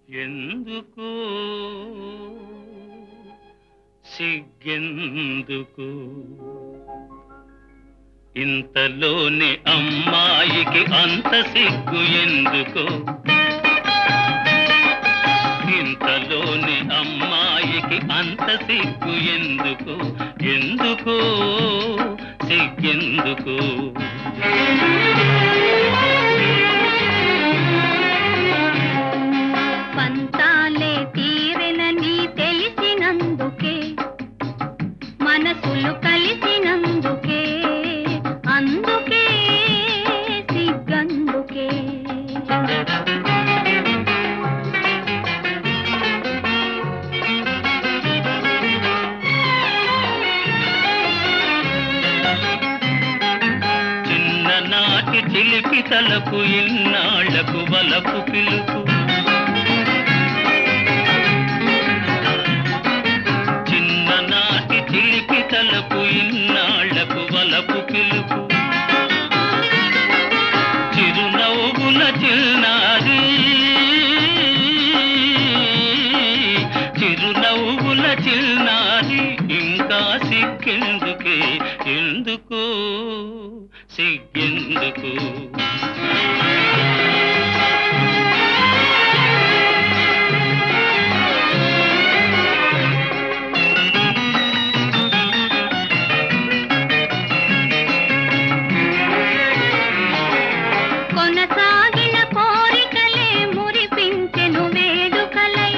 ఎందుకు సిగ్గెందుకు ఇంతలోని అమ్మాయికి అంత సిగ్గు ఎందుకు ఇంతలోని అమ్మాయికి అంత సిగ్గు ఎందుకు ఎందుకు సిగ్గెందుకు పంతాలే తీరెనని తెలిసినందుకే మనసులు కలిసినందుకే అందుకే సిగ్గందుకే చిన్ననాటి చిలిపి తలకు ఇన్నాళ్లకు వలపు పిలుపు చిన్ననాటి చిలిపి తలకు ఇన్నాళ్లకు వలపు పిలుపు చిరునవ్వుల చిన్నారి చిరునవ్వుల చిన్నారి ఇంకా సిగ్గెందుకే ఎందుకు సిగ్గెందుకు కొనసాగిన కోరికలే మురిపించెను వేడుకలై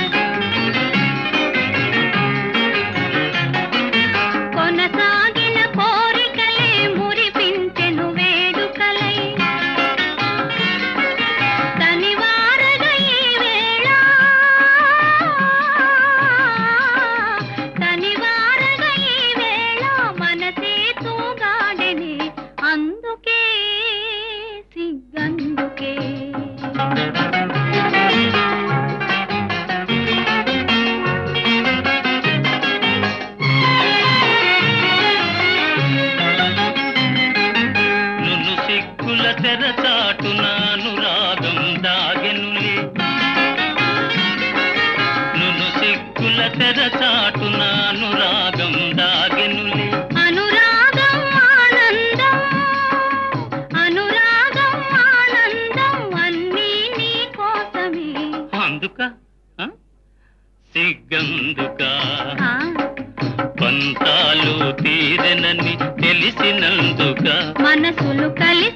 కొనసాగిన కోరికలే మురిపించెను వేడుకలై తనివారగ ఈ వేళ తనివారగ ఈ వేళ మనసే తూగాడెని అందుకే సిగ్గందుకే నును సిగ్గుల తెరచాటున అనురాగం దాగెనులే నును సిగ్గుల తెరచాటున అనురాగం దాగెనులే అనురాగం ఆనందం అనురాగం ఆనందం అన్నీ నీ కోసమే అందుక ఆ? సిగ్గందుక ఆ, పంతాలు తీరెనని తెలిసినందుక మనసులు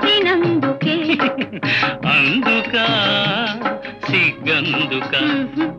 కలిసినందుకే అందుక సిగ్గందుక మ్హూ.